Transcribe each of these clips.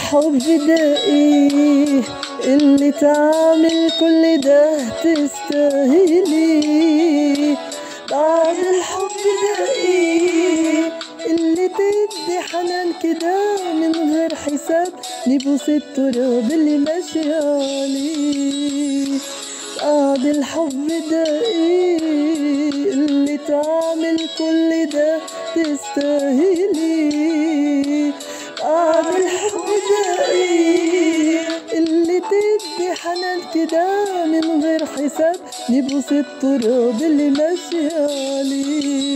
الحب دقي اللي تعمل كل ده تستاهلي بعد الحب دقي اللي تدي حنان كده من غير حساب نبوس التراب اللي ماشي عليه بعد الحب دقي اللي تعمل كل ده تستاهلي بعد الحب دقي اللي تدي حنان كده من غير حساب نبوس التراب اللي ماشي عليه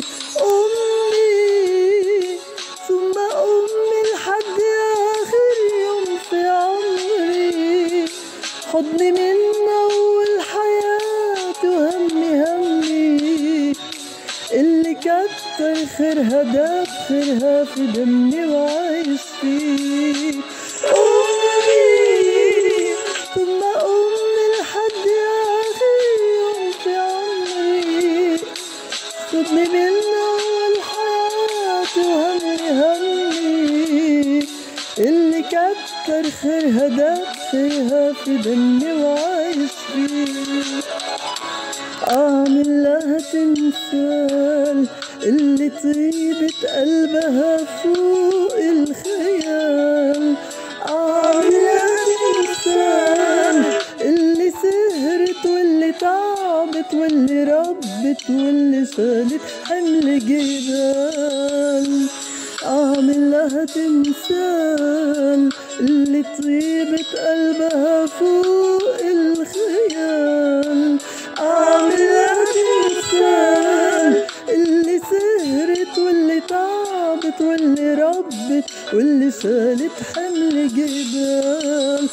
أمي ثم أمي لحد آخر يوم في عمري حضني من أول حياتي وهمي همي اللي كتر خيرها داب خيرها في دمي وعايش فيه أمي ثم أمي لحد آخر يوم في عمري صدمي من أول حياتي وهمي همي اللي كتر خيرها داب خيرها في دمي وعايش فيه أعمل لها تمثال اللي طيبة قلبها فوق الخيال أعمل لها تمثال اللي سهرت واللي تعبت واللي ربت واللي شالت حمل جبال أعمل لها تمثال اللي طيبة قلبها فوق الخيال أعمل لها تمثال اللي سهرت واللي تعبت واللي ربت واللي شالت حمل جبال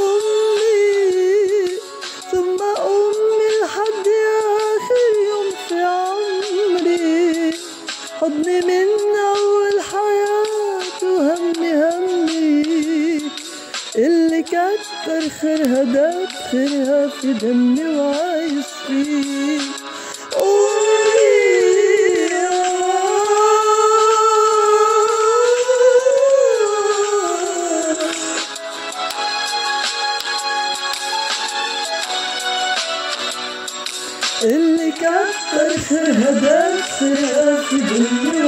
أمي ثم أمي لحد آخر يوم في عمري حضني من أول حياتي وهمي همي اللي كتر خيرها داب خيرها في دمي وعايش فيه اللي كتر خيرها داب خيرها في دمي